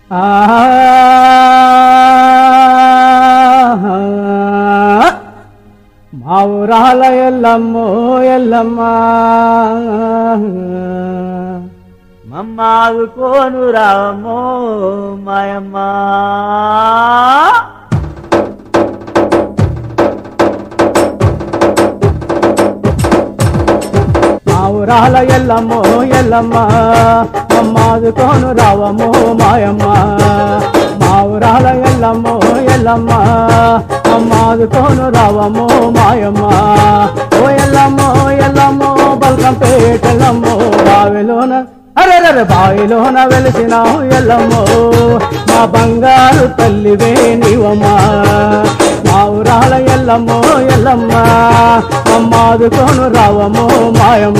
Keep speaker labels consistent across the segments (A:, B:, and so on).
A: ఆహా. మా ఊరాల ఎల్లమ్మో ఎల్లమ్మ
B: మమ్మాదు కోను రామో మాయమ్మ
A: మా ఊరాల ఎల్లమ్మో ఎల్లమ్మ అమ్మాదు కోను రావమ్మో మాయమ్మ మా ఊరాల ఎల్లమ్మో ఎల్లమ్మ అమ్మాదు కోను రావమ్మో మాయమ్మ ఓ ఎల్లమ్మో ఎల్లమ్మో బల్కం పేటెల్లమ్మో బావిలోన అరెరరె బావిలోన వెలిసినావు ఎల్లమ్మో మా బంగారు తల్లివే నీవమ్మా మా ఊరాల ఎల్లమ్మో ఎల్లమ్మ అమ్మాదుకోను రావమ్మో మాయమ్మ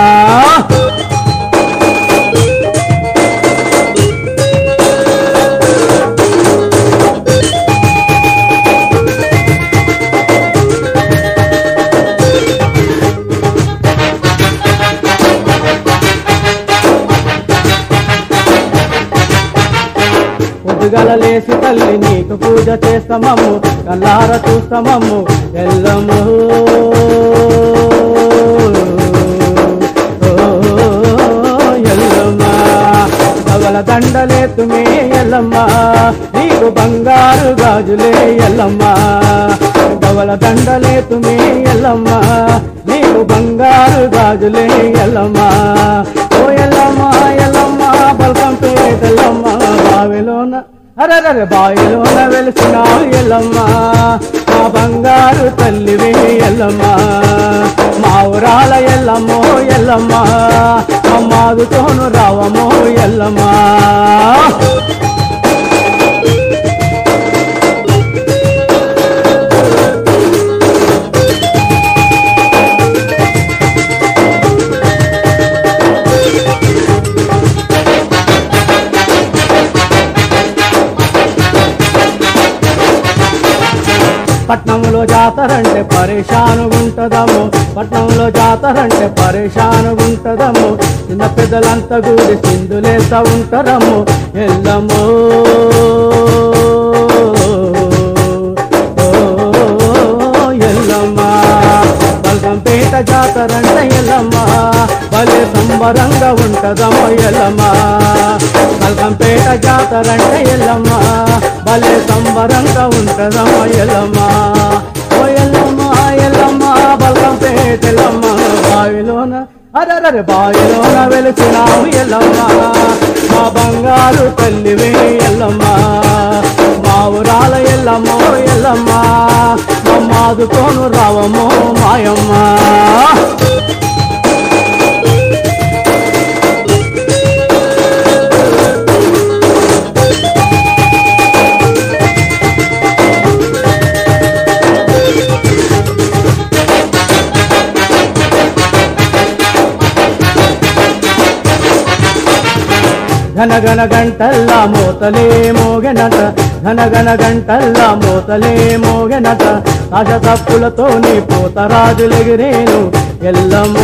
A: పొద్దుగల లేసి తల్లి నీకు పూజ చేస్తామమ్ము కల్లార చూస్తామమ్ము ఎల్లమ్ము ఓ, ఎల్లమ్మ పగల దండలేతుమే ఎల్లమ్మ నీకు బంగారు గాజులే ఎల్లమ్మ పగల దండలేతుమే ఎల్లమ్మ నీకు బంగారు గాజులే ఎల్లమ్మ ఓ ఎల్లమ్మ ఎల్లమ్మ బల్కం పేటెల్లమ్మ బావిలోన అరరర బావిలోన వెలిసిన ఎల్లమ్మ మా బంగారు తల్లివే ఎల్లమ్మ మా ఊరాల ఎల్లమ్మో ఎల్లమ్మ అమ్మాదుతోను రావమో ఎల్లమ్మ పట్నంలో జాతరంటే పరేషానుగుంటదము పట్నంలో జాతరంటే పరేషానుగుంటదము చిన్న పెద్దలంతా కూడి సింధులేస్తా ఉంటారము ఎల్లమ్మో ఓ, ఎల్లమ్మ బల్గంపేట జాతరంటే ఎల్లమ్మ భలే సంబరంగా ఉంటదమ్మో ఎల్లమ్మ బల్గంపేట జాతరంటే ఎల్లమ్మ భలే సంబరంగా ఉంటదమ్మో ఎల్లమ్మ ఓ ఎల్లమ్మ ఎల్లమ్మ బల్గంపేట ఎల్లమ్మ బావిలోన అరరరే బావిలోన వెలిసినావు ఎల్లమ్మ మా బంగారు తల్లివే ఎల్లమ్మ మా ఊరాల ఎల్లమ్మో ఎల్లమ్మ మమ్మాదుకోను రావమ్మో మాయమ్మ ఘనగన గంటల్ల మోతలే మోగెనట ఘనగన గంటల్ల మోతలే మోగెనట ఆశ తప్పులతో నీ పోతరాజులెగిరేను ఎల్లమో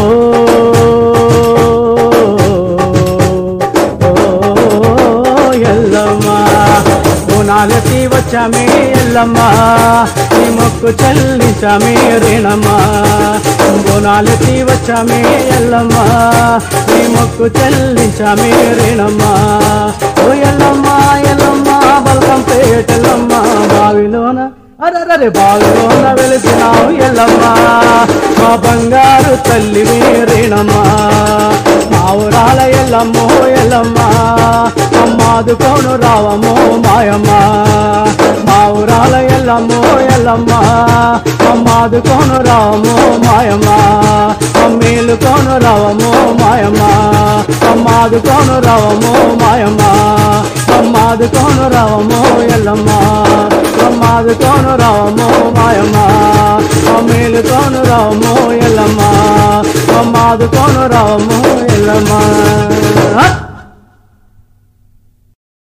A: ఓ ఎల్లమ్మ బోనాలకి వచ్చామే ఎల్లమ్మ నీ మొక్కు చెల్లించామే రేణమ్మ బోనాలకి వచ్చామే ఎల్లమ్మ నీ మొక్కు చెల్లించామే రేణమ్మ ఓ ఎల్లమ్మ ఎల్లమ్మ బల్కం పేటెల్లమ్మ బావిలోన అరరరే బావిలోన వెలిసినావు ఎల్లమ్మ మా బంగారు తల్లివి రేణమ్మ మా ఊరాల ఎల్లమ్మో ఎల్లమ్మ అమ్మాదుకోను రావమ్మో మాయమ్మ మా ఊరాల ఎల్లమ్మో ఎల్లమ్మ అమ్మాదుకోను రావమ్మో మాయమ్మ అమ్మేలుకోను రావమ్మో మాయమ్మ అమ్మాదుకోను రావమ్మో మాయమ్మ అమ్మాదుకోను రావమ్మో ఎల్లమ్మ అమ్మాదుకోను రావమ్మో మాయమ్మ అమ్మేలుకోను రావమ్మో ఎల్లమ్మ అమ్మాదుకోను